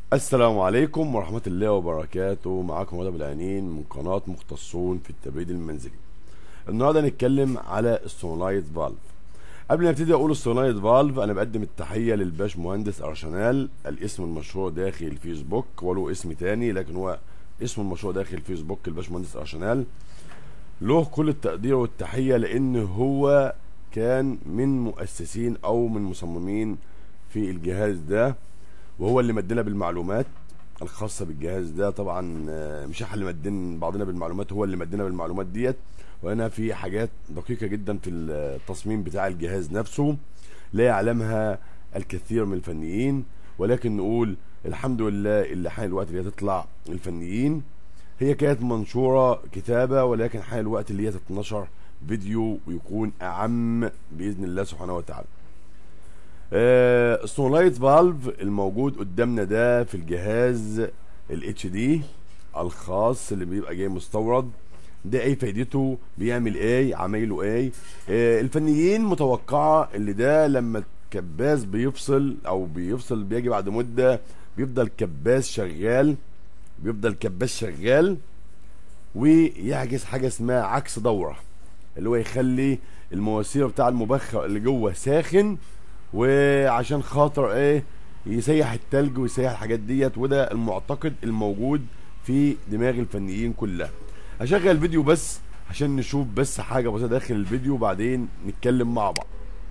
السلام عليكم ورحمة الله وبركاته معاكم هدى بالعينين من قناة مختصون في التبريد المنزلي النهارده هنتكلم على السونلايت فالف قبل ما ابتدي اقول السونلايت فالف انا بقدم التحية للباش مهندس ارشنال الاسم المشهور داخل الفيسبوك وله اسم تاني لكن هو اسم المشهور داخل الفيسبوك الباش مهندس ارشنال له كل التقدير والتحية لان هو كان من مؤسسين او من مصممين في الجهاز ده وهو اللي مدنا بالمعلومات الخاصه بالجهاز ده طبعا آه، مش احنا اللي مدين بعضنا بالمعلومات هو اللي مدنا بالمعلومات ديت وانا في حاجات دقيقه جدا في التصميم بتاع الجهاز نفسه لا يعلمها الكثير من الفنيين ولكن نقول الحمد لله اللي حان الوقت اللي هتطلع الفنيين هي كانت منشوره كتابه ولكن حان الوقت اللي هي تتنشر فيديو ويكون اعم باذن الله سبحانه وتعالى آه، السونلايت فالف الموجود قدامنا ده في الجهاز الاتش دي الخاص اللي بيبقى جاي مستورد ده ايه فايدته بيعمل ايه عمايله ايه آه الفنيين متوقعه اللي ده لما الكباس بيفصل او بيفصل بيجي بعد مده بيفضل كباس شغال بيفضل كباس شغال ويحجز حاجه اسمها عكس دوره اللي هو يخلي المواسير بتاع المبخر اللي جوه ساخن وعشان خاطر ايه يسيح التلج ويسيح الحاجات ديت وده المعتقد الموجود في دماغ الفنيين كلها هشغل فيديو بس عشان نشوف بس حاجه بسيطه داخل الفيديو وبعدين نتكلم مع بعض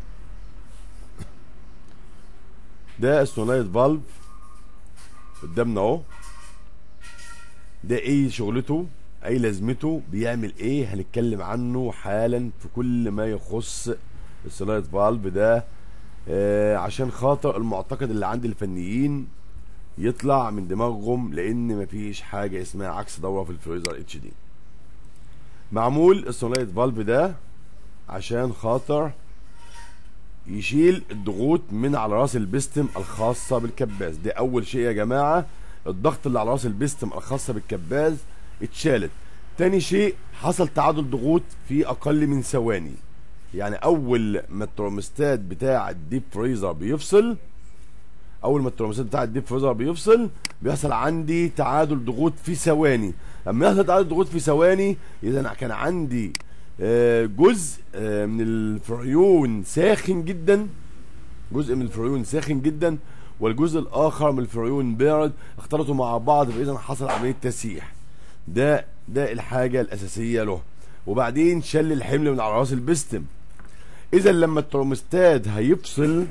ده السونايت فالف قدامنا اهو ده ايه شغلته اي لازمته بيعمل ايه هنتكلم عنه حالا في كل ما يخص السونايت فالف ده آه عشان خاطر المعتقد اللي عند الفنيين يطلع من دماغهم لان مفيش حاجه اسمها عكس دوره في الفريزر اتش دي معمول السونلايت فالف ده عشان خاطر يشيل الضغوط من على راس البستم الخاصه بالكباس ده اول شيء يا جماعه الضغط اللي على راس البستم الخاصه بالكباس اتشالت تاني شيء حصل تعادل ضغوط في اقل من ثواني يعني اول ما الترمستات بتاع الديب فريزر بيفصل اول ما الترمستات بتاع الديب فريزر بيفصل بيحصل عندي تعادل ضغوط في ثواني لما يحصل تعادل ضغوط في ثواني اذا أنا كان عندي آه، جزء آه، من الفريون ساخن جدا جزء من الفريون ساخن جدا والجزء الاخر من الفريون بارد اختلطوا مع بعض فاذا حصل عمليه تسييح ده ده الحاجه الاساسيه له وبعدين شل الحمل من على راس البستم اذا لما الترمستاد هيفصل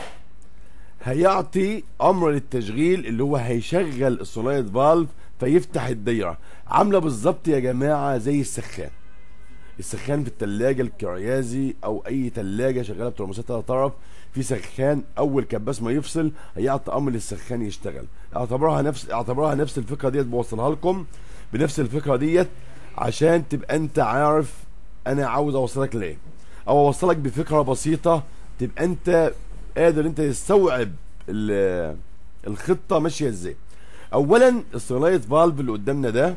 هيعطي امر للتشغيل اللي هو هيشغل السولايت فالف فيفتح الدايره عامله بالظبط يا جماعه زي السخان السخان في الثلاجه الكريازي او اي ثلاجه شغاله بترمستات على طرف في سخان اول كباس ما يفصل هيعطي امر للسخان يشتغل اعتبرها نفس اعتبرها نفس الفكره ديت بوصلها لكم بنفس الفكره ديت عشان تبقى انت عارف انا عاوز اوصلك ليه او اوصلك بفكره بسيطه تبقى انت قادر انت تستوعب ال- الخطه ماشيه ازاي اولا السلايت فالف اللي قدامنا ده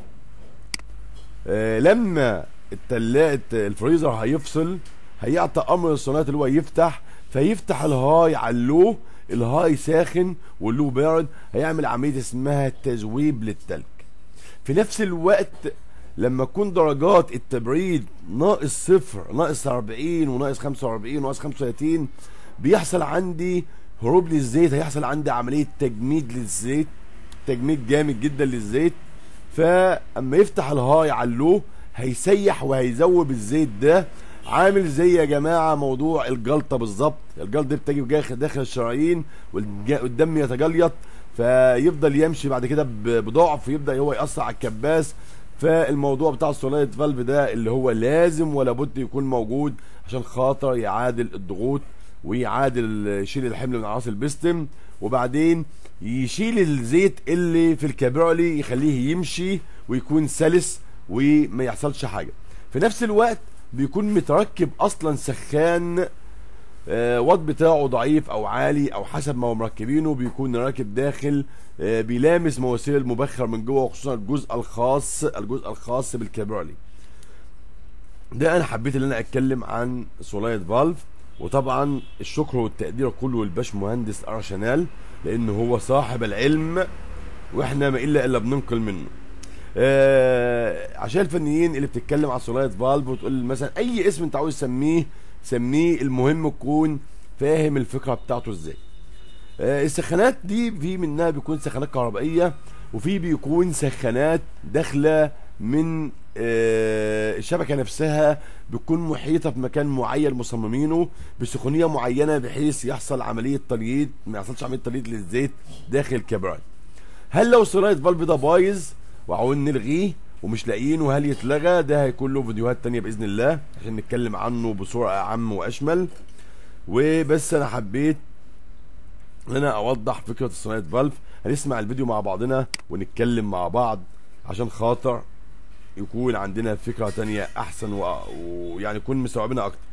آه، لما التلاجة الفريزر هيفصل هيعطي امر الصناعات اللي هو يفتح فيفتح الهاي على اللو الهاي ساخن واللو بارد هيعمل عمليه اسمها تذويب للتلج في نفس الوقت لما تكون درجات التبريد ناقص صفر ناقص 40 وناقص 45 وناقص 35 بيحصل عندي هروب للزيت هيحصل عندي عمليه تجميد للزيت تجميد جامد جدا للزيت فاما يفتح الهاي على اللو هيسيح وهيذوب الزيت ده عامل زي يا جماعه موضوع الجلطه بالظبط الجلطه دي بتجي داخل داخل الشرايين والج- والدم يتجليط فيفضل يمشي بعد كده ب- بضعف يبدا هو ياثر على الكباس فالموضوع بتاع السولايت فالف ده اللي هو لازم ولا بد يكون موجود عشان خاطر يعادل الضغوط ويعادل يشيل الحمل من راس البستم وبعدين يشيل الزيت اللي في الكابرولي يخليه يمشي ويكون سلس وما يحصلش حاجه في نفس الوقت بيكون متركب اصلا سخان آه، وات بتاعه ضعيف او عالي او حسب ما هو مركبينه بيكون راكب داخل آه، بيلامس مواسير المبخر من جوه وخصوصا الجزء الخاص الجزء الخاص بالكابرولي ده انا حبيت ان انا اتكلم عن سولايت فالف وطبعا الشكر والتقدير كله للباش مهندس ارشنال لان هو صاحب العلم واحنا ما الا الا بننقل منه آه عشان الفنيين اللي بتتكلم على سولايت فالف وتقول مثلا اي اسم انت عاوز تسميه سميه المهم تكون فاهم الفكره بتاعته ازاي آه السخانات دي في منها بيكون سخانات كهربائيه وفي بيكون سخانات داخله من آه الشبكه نفسها بتكون محيطه في مكان معين مصممينه بسخونيه معينه بحيث يحصل عمليه ترييد ما يحصلش عمليه ترييد للزيت داخل الكبرات هل لو سراية فالف ده بايظ وعاوزين نلغيه ومش لاقيينه هل يتلغى ده هيكون له فيديوهات تانية باذن الله عشان نتكلم عنه بصوره اعم واشمل وبس انا حبيت ان انا اوضح فكره الصناعه فالف هنسمع الفيديو مع بعضنا ونتكلم مع بعض عشان خاطر يكون عندنا فكره تانية احسن و- ويعني يكون مستوعبينها اكتر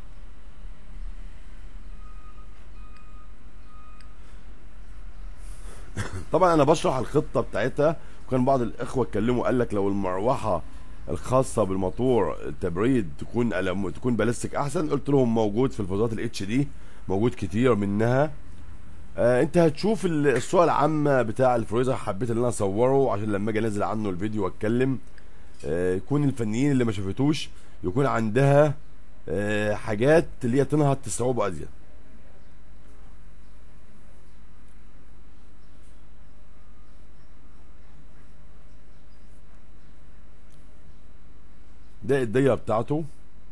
طبعا انا بشرح الخطه بتاعتها وكان بعض الاخوه اتكلموا قال لك لو المروحه الخاصه بالموتور التبريد تكون ألم- تكون باليستيك احسن قلت لهم موجود في الفازات الاتش دي موجود كتير منها آه انت هتشوف ال- الصوره العامه بتاع الفريزر حبيت ان انا اصوره عشان لما اجي انزل عنه الفيديو واتكلم آه يكون الفنيين اللي ما شافتوش يكون عندها آه حاجات اللي هي تنهض تستوعبه ازيد ده الدايره بتاعته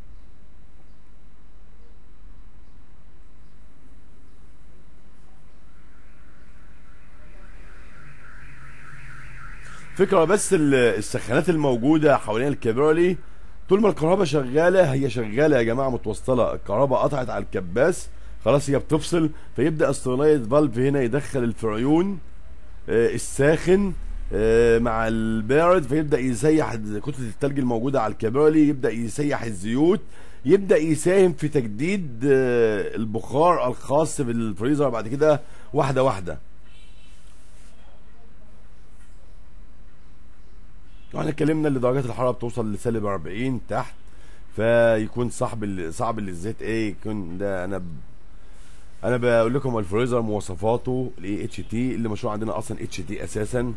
فكرة بس ال- السخانات الموجودة حوالين الكابرولي طول ما الكهرباء شغالة هي شغالة يا جماعة متوصلة الكهرباء قطعت على الكباس خلاص هي بتفصل فيبدأ السترلايت فالف هنا يدخل الفريون آه، الساخن آه، مع البارد فيبدا يسيح كتله التلج الموجوده على الكابرولي يبدا يسيح الزيوت يبدا يساهم في تجديد آه، البخار الخاص بالفريزر بعد كده واحده واحده احنا اتكلمنا ان درجات الحراره بتوصل لسالب 40 تحت فيكون صعب ال- صعب اللي الزيت ايه يكون ده انا ب... انا بقول لكم الفريزر مواصفاته الاي اتش تي اللي مشروع عندنا اصلا اتش تي اساسا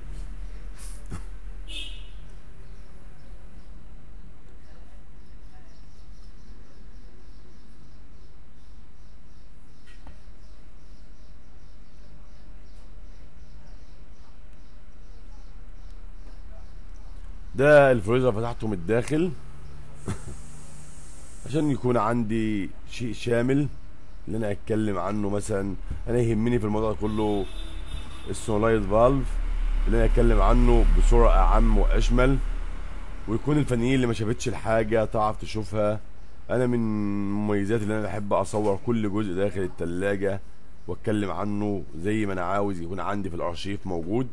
ده الفريزر فتحته من الداخل عشان يكون عندي شيء شامل اللي انا اتكلم عنه مثلا انا يهمني في الموضوع كله السونلايت فالف اللي انا اتكلم عنه بصوره اعم واشمل ويكون الفنيين اللي ما شافتش الحاجه تعرف تشوفها انا من مميزاتي اللي انا بحب اصور كل جزء داخل التلاجة واتكلم عنه زي ما انا عاوز يكون عندي في الارشيف موجود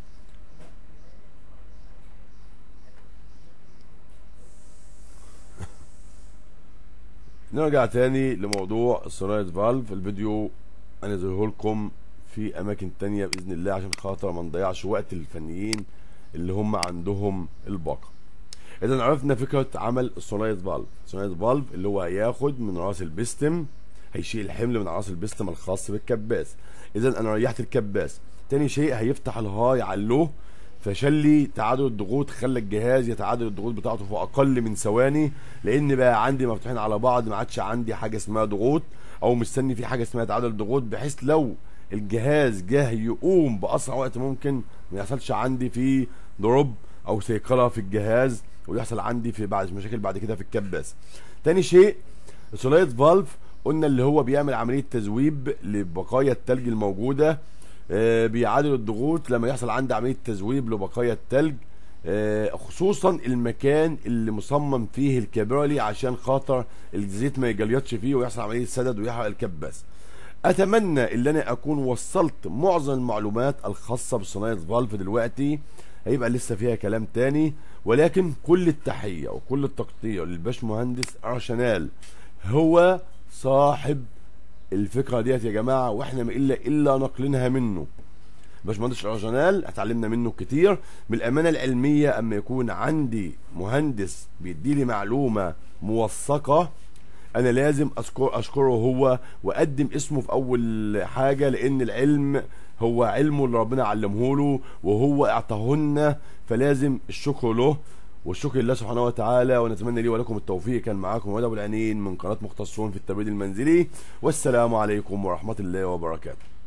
نرجع تاني لموضوع السونايت فالف الفيديو انزله لكم في اماكن تانية باذن الله عشان خاطر ما نضيعش وقت الفنيين اللي هم عندهم الباقه اذا عرفنا فكره عمل السونايت فالف السونايت فالف اللي هو هياخد من راس البستم هيشيل الحمل من راس البستم الخاص بالكباس اذا انا ريحت الكباس تاني شيء هيفتح الهاي على اللو فشال لي تعادل الضغوط خلى الجهاز يتعادل الضغوط بتاعته في اقل من ثواني لان بقى عندي مفتوحين على بعض ما عادش عندي حاجه اسمها ضغوط او مستني في حاجه اسمها تعادل ضغوط بحيث لو الجهاز جه يقوم باسرع وقت ممكن ما يحصلش عندي في دروب او سيقله في الجهاز ويحصل عندي في بعد مشاكل بعد كده في الكباس تاني شيء السولايت فالف قلنا اللي هو بيعمل عمليه تذويب لبقايا التلج الموجوده آه، بيعادل الضغوط لما يحصل عندي عمليه تذويب لبقايا التلج آه، خصوصا المكان اللي مصمم فيه الكابرولي عشان خاطر الزيت ما يجليطش فيه ويحصل عمليه سدد ويحرق الكباس اتمنى ان انا اكون وصلت معظم المعلومات الخاصه بصناعه فالف دلوقتي هيبقى لسه فيها كلام تاني ولكن كل التحيه وكل التقدير للباشمهندس ارشنال هو صاحب الفكره ديت يا جماعه واحنا ما الا الا ناقلينها منه باشمهندس ارجنال اتعلمنا منه كتير من الامانه العلميه اما يكون عندي مهندس بيديلي معلومه موثقه انا لازم أذكر اشكره هو واقدم اسمه في اول حاجه لان العلم هو علمه اللي ربنا علمه له وهو اعطاهن فلازم الشكر له والشكر لله سبحانه وتعالى ونتمنى لي ولكم التوفيق كان معاكم ولد ابو العنين من قناه مختصون في التبريد المنزلي والسلام عليكم ورحمه الله وبركاته